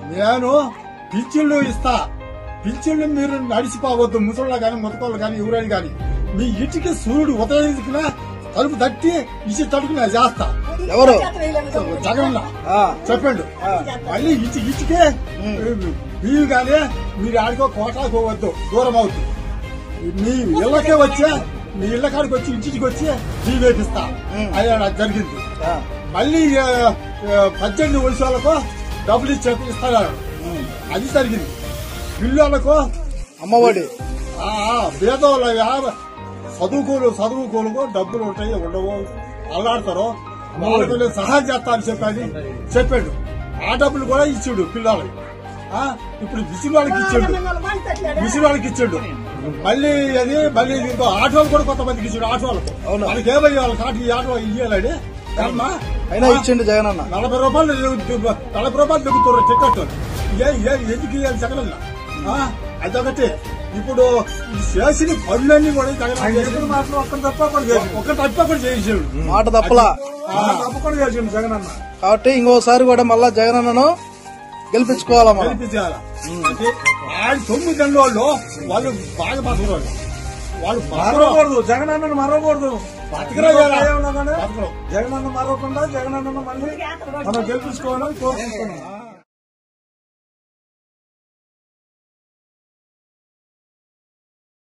నేను పింఛన్లు ఇస్తా పింఛన్లు మీరు నడిచిపోవద్దు ముసళ్ళు కానీ ముతకోళ్ళు కానీ ఎవరైనా కానీ మీ ఇంటికి సూర్యుడు ఉదయించుకున్నా తలుపు తట్టి ఇచ్చి తడుకున్నా చేస్తా ఎవరు జగన్ ఆ, చెప్పండి మళ్ళీ ఇచ్చి ఇచ్చికే మీరు కానీ మీరు ఆడికో కోటాకు పోవద్దు దూరం అవుతుంది మీ ఇళ్ళకే వచ్చే మీ ఇళ్ళ కాడికి వచ్చి ఇంటికి వచ్చి టీ వేపిస్తా అది నాకు జరిగింది ఆ, మళ్ళీ ఆ, ఆ, పద్దెనిమిది వయసు వాళ్ళకు డబ్బులు ఇచ్చే ఇస్తారు అది జరిగింది పిల్లలకు అమ్మఒడి పేదవాళ్ళ చదువుకోలు చదువుకోలకు డబ్బులు ఉంటాయి ఉండవు అల్లాడతారు వాళ్ళకు నేను సహాయం చేస్తా అని చెప్పని చెప్పాడు ఆ డబ్బులు కూడా ఇచ్చాడు పిల్లలకి ఆ, ఇప్పుడు విసిరి వాళ్ళకి ఇచ్చాడు విసిరి వాళ్ళకి ఇచ్చాడు మళ్ళీ అది మళ్ళీ ఇంకో ఆటోలు కూడా కొంతమందికి ఇచ్చాడు ఆటోలకు అవునా? వాళ్ళకి ఏమయ్యి వాళ్ళకి ఆటో ఈ ఆటో ఇయ్యాలని కర్మ అయినా ఇచ్చిండు జగన్ అన్న నలభై రూపాయలు దిగు- నలభై రూపాయలు దిగుతున్నారు టికెట్ ఏ ఏ ఎందుకు ఇవ్వాలి జగన్ అదొకటి ఇప్పుడు ఈ చేసిన పనులన్నీ కూడా జగన్ ఎప్పుడు మాత్రం ఒక్క తప్ప ఒక తప్ప కూడా చేసాడు మాట తప్పలా తప్ప కూడా చేసాడు జగన్ అన్న కాబట్టి ఇంకోసారి కూడా మళ్ళా జగన్ అన్నను గెలిపించుకోవాలా మనం గెలిపించాల అంటే ఆయన తొమ్మిది నెలల వాళ్ళు వాళ్ళు బాగా బతకరు వాళ్ళు బతకరు మరవకూడదు జగన్ అన్నను మరవకూడదు బతకరు కదా. ఏమన్నా కానీ బతకరు జగన్ అన్న మరవకుండా జగన్ అన్నను మళ్ళీ మనం గెలిపించుకోవాలని కోరుకుంటున్నాం